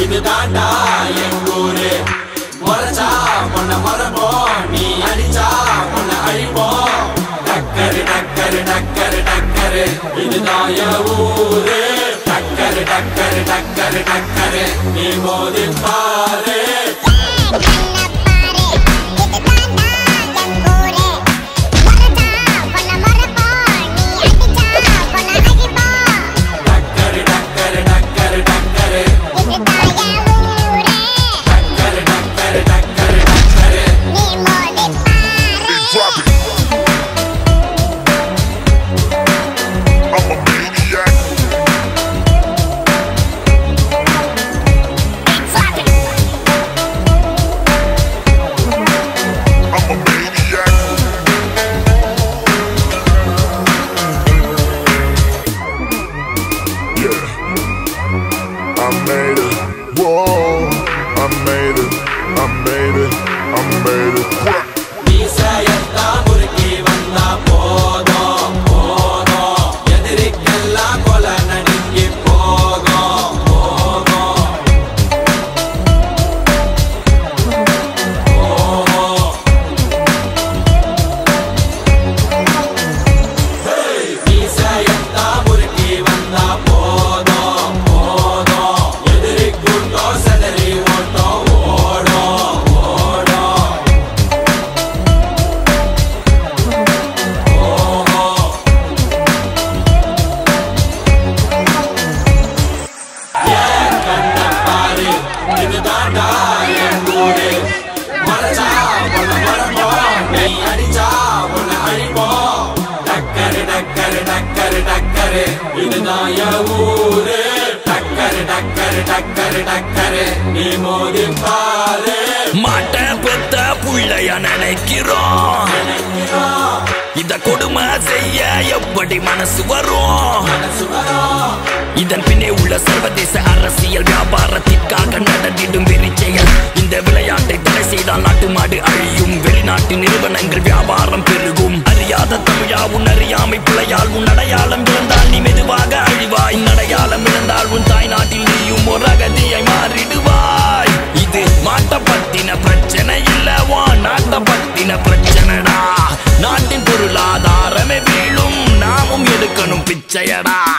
இது தாண்டா எங்கூரு முறைச்சா உன்னை மறப்போம் நீ அடிச்சா உன்னை அழிப்போம் டக்கரு டக்கரு டக்கரு டக்கரு இதுதான் என் ஊரு டக்கரு டக்கரு டக்கரு டக்கரு நீ மோதி பாரு டக்கரு டக்கரு டக்கரு டக்கரு டக்கரு டக்கரு டக்கரு டக்கரு Drop it. I'm a maniac. I'm a maniac. Yeah. I made it. Whoa. I made it. I made it. I made it. What? மீசையெல்லாம் முறுக்கி வந்தா போதும் போதும் எதிரிக்கெல்லாம் கொலை நடுங்கி போகும் போகும் போகும் மீசையெல்லாம் முறுக்கி வந்தா போதும் போதும் எதிரி கூட்டம் செதறி ஓட்டம் ஓடும் ஓடும் பாரு இது தாண்டா என் ஊரு மறைச்சா உன்னை மறப்போம் நீ அடிச்சா உன்னை அழிப்போம் டக்கரு டக்கரு டக்கரு டக்கரு இதுதான் என் ஊரு டக்கரு டக்கரு டக்கரு டக்கரு நீ மோதி பாரு மாட்ட பெத்த புள்ளைய நினைக்கிறோம் இத கொடுமை செய்ய எப்படி மனசு வரும் மனசு வரும் இதன் பின்னே உள்ள சர்வதேச அரசியல் வியாபாரத்திற்காக நடந்திடும் வெறிச்செயல் இந்த விளையாட்டை தடை செய்தால் நாட்டு மாடு அழியும் வெளிநாட்டு நிறுவனங்கள் வியாபாரம் பெருகும் அறியாத தமிழா உன் அறியாமை பிழையால் உன் அடையாளம் இழந்தால் நீ மெதுவாக அழிவாய் உன் அடையாளம் இழந்தால் உன் தாய் நாட்டில் நீயும் ஒரு அகதியை மாறிடுவாய் இது மாட்ட பத்தின பிரச்சனை இல்ல உன் நாட்ட பத்தின பிரச்சனைடா நாட்டின் பொருளாதாரமே வீழும் நாமும் எடுக்கணும் பிச்சையடா